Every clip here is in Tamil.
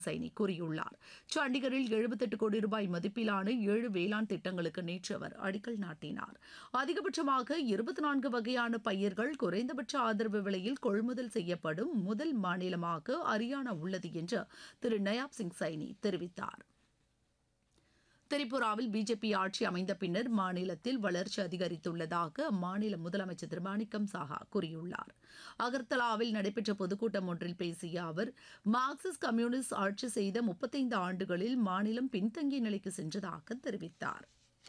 சைனி கூறியுள்ளார் சண்டிகரில் எழுபத்தெட்டு கோடி ரூபாய் மதிப்பிலான ஏழு வேளாண் திட்டங்களுக்கு நேற்று அவர் அடிக்கல் நாட்டினார் அதிகபட்சமாக இருபத்தி நான்கு வகையான பயிர்கள் குறைந்தபட்ச ஆதரவு விலையில் கொள்முதல் செய்யப்படும் முதல் மாநிலமாக ஹரியானா உள்ளது என்று திரு நயாப் சிங் சைனி தெரிவித்தார் திரிபுராவில் பிஜேபி ஆட்சி அமைந்த பின்னர் மாநிலத்தில் வளர்ச்சி அதிகரித்துள்ளதாக அம்மாநில முதலமைச்சர் திரு மாணிக்கம் சாஹா கூறியுள்ளார் அகர்தலாவில் நடைபெற்ற பொதுக்கூட்டம் ஒன்றில் பேசிய அவர் மார்க்சிஸ்ட் கம்யூனிஸ்ட் ஆட்சி செய்த முப்பத்தைந்து ஆண்டுகளில் மாநிலம் பின்தங்கிய நிலைக்கு சென்றதாக தெரிவித்தார்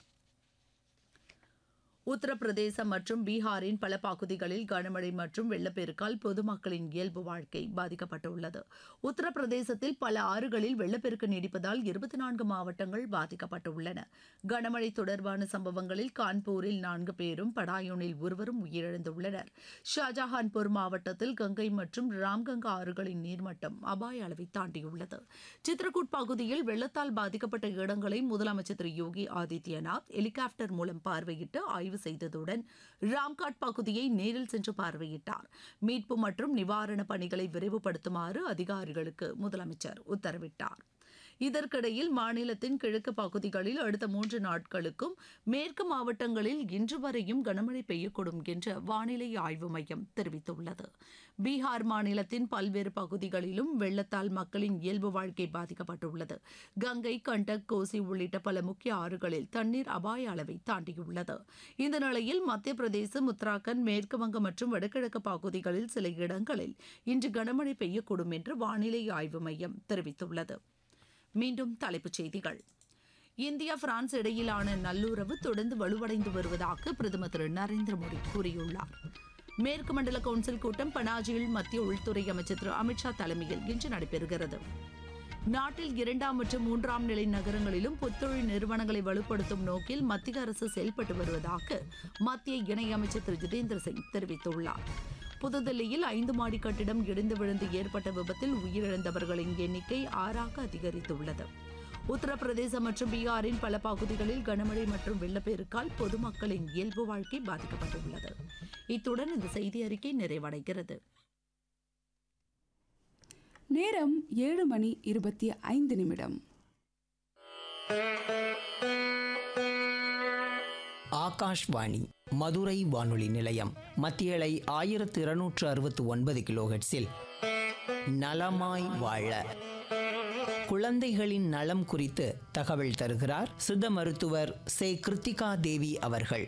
உத்தரப்பிரதேசம் மற்றும் பீகாரின் பல பகுதிகளில் கனமழை மற்றும் வெள்ளப்பெருக்கால் பொதுமக்களின் இயல்பு வாழ்க்கை பாதிக்கப்பட்டுள்ளது உத்தரப்பிரதேசத்தில் பல ஆறுகளில் வெள்ளப்பெருக்கு நீடிப்பதால் இருபத்தி நான்கு மாவட்டங்கள் பாதிக்கப்பட்டுள்ளன கனமழை தொடர்பான சம்பவங்களில் கான்பூரில் நான்கு பேரும் படாயூனில் ஒருவரும் உயிரிழந்துள்ளனர் ஷாஜஹான்பூர் மாவட்டத்தில் கங்கை மற்றும் ராம்கங்கா ஆறுகளின் நீர்மட்டம் அபாய அளவை தாண்டியுள்ளது சித்ரகூட் பகுதியில் வெள்ளத்தால் பாதிக்கப்பட்ட இடங்களை முதலமைச்சர் திரு யோகி ஆதித்யநாத் ஹெலிகாப்டர் மூலம் பார்வையிட்டு ஆய்வு செய்ததுடன் ராம்காட் பகுதியை நேரில் சென்று பார்வையிட்டார் மீட்பு மற்றும் நிவாரணப் பணிகளை விரைவுபடுத்துமாறு அதிகாரிகளுக்கு முதலமைச்சர் உத்தரவிட்டார் இதற்கிடையில் மாநிலத்தின் கிழக்கு பகுதிகளில் அடுத்த மூன்று நாட்களுக்கும் மேற்கு மாவட்டங்களில் இன்று வரையும் கனமழை பெய்யக்கூடும் என்று வானிலை ஆய்வு மையம் தெரிவித்துள்ளது பீகார் மாநிலத்தின் பல்வேறு பகுதிகளிலும் வெள்ளத்தால் மக்களின் இயல்பு வாழ்க்கை பாதிக்கப்பட்டுள்ளது கங்கை கண்டக் கோசி உள்ளிட்ட பல முக்கிய ஆறுகளில் தண்ணீர் அபாய அளவை தாண்டியுள்ளது இந்த நிலையில் மத்திய பிரதேசம் உத்தராகண்ட் மேற்கு வங்கம் மற்றும் வடகிழக்கு பகுதிகளில் சில இடங்களில் இன்று கனமழை பெய்யக்கூடும் என்று வானிலை ஆய்வு மையம் தெரிவித்துள்ளது மீண்டும் தலைப்புச் செய்திகள் இந்தியா பிரான்ஸ் இடையிலான நல்லுறவு தொடர்ந்து வலுவடைந்து வருவதாக பிரதமர் திரு நரேந்திர மோடி கூறியுள்ளார் மேற்கு மண்டல கவுன்சில் கூட்டம் பனாஜியில் மத்திய உள்துறை அமைச்சர் திரு அமித்ஷா தலைமையில் இன்று நடைபெறுகிறது நாட்டில் இரண்டாம் மற்றும் மூன்றாம் நிலை நகரங்களிலும் புத்தொழில் நிறுவனங்களை வலுப்படுத்தும் நோக்கில் மத்திய அரசு செயல்பட்டு வருவதாக மத்திய இணையமைச்சர் திரு ஜிதேந்திர சிங் தெரிவித்துள்ளார் புதுதில்லியில் ஐந்து மாடி கட்டிடம் இடிந்து விழுந்து ஏற்பட்ட விபத்தில் உயிரிழந்தவர்களின் எண்ணிக்கை ஆறாக அதிகரித்துள்ளது உத்தரப்பிரதேசம் மற்றும் பீகாரின் பல பகுதிகளில் கனமழை மற்றும் வெள்ளப்பெருக்கால் பொதுமக்களின் இயல்பு வாழ்க்கை பாதிக்கப்பட்டுள்ளது இத்துடன் இந்த செய்தி அறிக்கை நிறைவடைகிறது நேரம் ஏழு மணி இருபத்தி ஐந்து நிமிடம் ஆகாஷ்வாணி மதுரை வானொலி நிலையம் மத்தியலை ஆயிரத்து இருநூற்று அறுபத்து ஒன்பது கிலோஹெட்ஸில் நலமாய் வாழ குழந்தைகளின் நலம் குறித்து தகவல் தருகிறார் சித்த மருத்துவர் சே கிருத்திகா தேவி அவர்கள்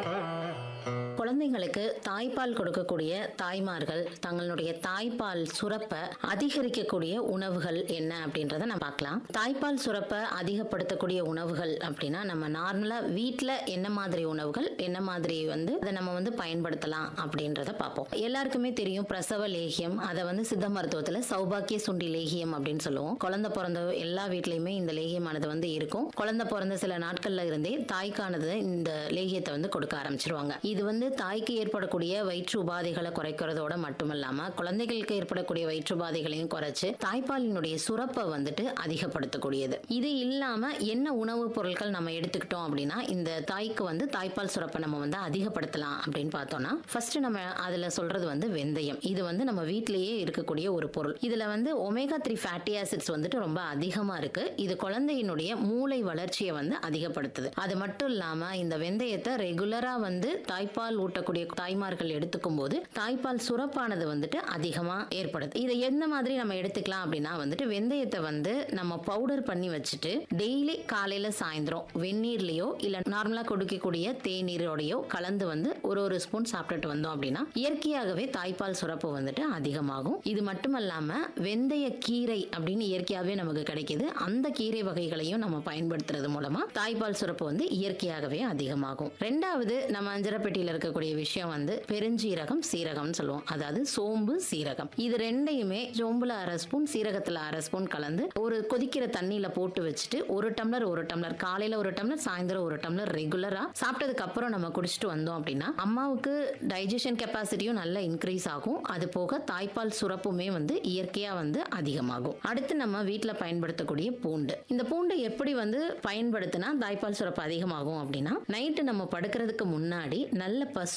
குழந்தைங்களுக்கு தாய்ப்பால் கொடுக்கக்கூடிய தாய்மார்கள் தங்களுடைய தாய்ப்பால் சுரப்ப அதிகரிக்கக்கூடிய உணவுகள் என்ன அப்படின்றத நம்ம பார்க்கலாம் தாய்ப்பால் சுரப்ப அதிகப்படுத்தக்கூடிய உணவுகள் அப்படின்னா நம்ம நார்மலா வீட்டில் என்ன மாதிரி உணவுகள் என்ன மாதிரி வந்து அதை நம்ம வந்து பயன்படுத்தலாம் அப்படின்றத பார்ப்போம் எல்லாருக்குமே தெரியும் பிரசவ லேகியம் அதை வந்து சித்த மருத்துவத்தில் சௌபாக்கிய சுண்டி லேகியம் அப்படின்னு சொல்லுவோம் குழந்தை பிறந்த எல்லா வீட்லையுமே இந்த லேகியமானது வந்து இருக்கும் குழந்தை பிறந்த சில நாட்கள்ல இருந்தே தாய்க்கானது இந்த லேகியத்தை வந்து கொடுக்க ஆரம்பிச்சிருவாங்க இது வந்து தாய்க்கு ஏற்படக்கூடிய வயிற்று உபாதைகளை குறைக்கிறதோட மட்டுமல்லாம குழந்தைகளுக்கு ஏற்படக்கூடிய வயிற்று உபாதைகளையும் குறைச்சு தாய்ப்பாலினுடைய சுரப்பை வந்துட்டு அதிகப்படுத்தக்கூடியது இது இல்லாம என்ன உணவுப் பொருட்கள் நம்ம எடுத்துக்கிட்டோம் அப்படின்னா இந்த தாய்க்கு வந்து தாய்ப்பால் சுரப்பை நம்ம வந்து அதிகப்படுத்தலாம் அப்படின்னு பார்த்தோம்னா ஃபர்ஸ்ட் நம்ம அதுல சொல்றது வந்து வெந்தயம் இது வந்து நம்ம வீட்டிலேயே இருக்கக்கூடிய ஒரு பொருள் இதுல வந்து ஒமேகா த்ரீ ஃபேட்டி ஆசிட்ஸ் வந்துட்டு ரொம்ப அதிகமா இருக்கு இது குழந்தையினுடைய மூளை வளர்ச்சியை வந்து அதிகப்படுத்துது அது மட்டும் இல்லாம இந்த வெந்தயத்தை ரெகுலரா வந்து தாய்ப்பால் ஊட்டக்கூடிய தாய்மார்கள் எடுத்துக்கும் போது தாய்ப்பால் சுரப்பானது வந்துட்டு அதிகமா ஏற்படுது இதை எந்த மாதிரி நம்ம எடுத்துக்கலாம் அப்படின்னா வந்துட்டு வெந்தயத்தை வந்து நம்ம பவுடர் பண்ணி வச்சுட்டு டெய்லி காலையில சாயந்தரம் வெந்நீர்லயோ இல்ல நார்மலா கொடுக்கக்கூடிய தேநீரோடையோ கலந்து வந்து ஒரு ஒரு ஸ்பூன் சாப்பிட்டுட்டு வந்தோம் அப்படின்னா இயற்கையாகவே தாய்ப்பால் சுரப்பு வந்துட்டு அதிகமாகும் இது மட்டுமல்லாம வெந்தய கீரை அப்படின்னு இயற்கையாகவே நமக்கு கிடைக்குது அந்த கீரை வகைகளையும் நம்ம பயன்படுத்துறது மூலமா தாய்ப்பால் சுரப்பு வந்து இயற்கையாகவே அதிகமாகும் ரெண்டாவது நம்ம அஞ்சரப்பெட்டியில இருக்கக்கூடிய விஷயம் வந்து பெருஞ்சீரகம் சீரகம்னு சொல்லுவோம் அதாவது சோம்பு சீரகம் இது ரெண்டையுமே சோம்புல அரை ஸ்பூன் சீரகத்துல அரை ஸ்பூன் கலந்து ஒரு கொதிக்கிற தண்ணியில போட்டு வச்சுட்டு ஒரு டம்ளர் ஒரு டம்ளர் காலையில ஒரு டம்ளர் சாயந்தரம் ஒரு டம்ளர் ரெகுலரா சாப்பிட்டதுக்கு அப்புறம் நம்ம குடிச்சிட்டு வந்தோம் அப்படின்னா அம்மாவுக்கு டைஜஷன் கெப்பாசிட்டியும் நல்லா இன்க்ரீஸ் ஆகும் அது போக தாய்ப்பால் சுரப்புமே வந்து இயற்கையா வந்து அதிகமாகும் அடுத்து நம்ம வீட்டில் பயன்படுத்தக்கூடிய பூண்டு இந்த பூண்டை எப்படி வந்து பயன்படுத்தினா தாய்ப்பால் சுரப்பு அதிகமாகும் அப்படின்னா நைட்டு நம்ம படுக்கிறதுக்கு முன்னாடி நல்ல பசு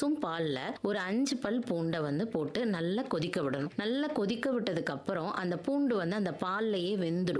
பசும் பால்ல ஒரு அஞ்சு பல் பூண்டை வந்து போட்டு நல்லா கொதிக்க விடணும் நல்லா கொதிக்க விட்டதுக்கு அப்புறம் அந்த பூண்டு வந்து அந்த பால்லையே வெந்துடும்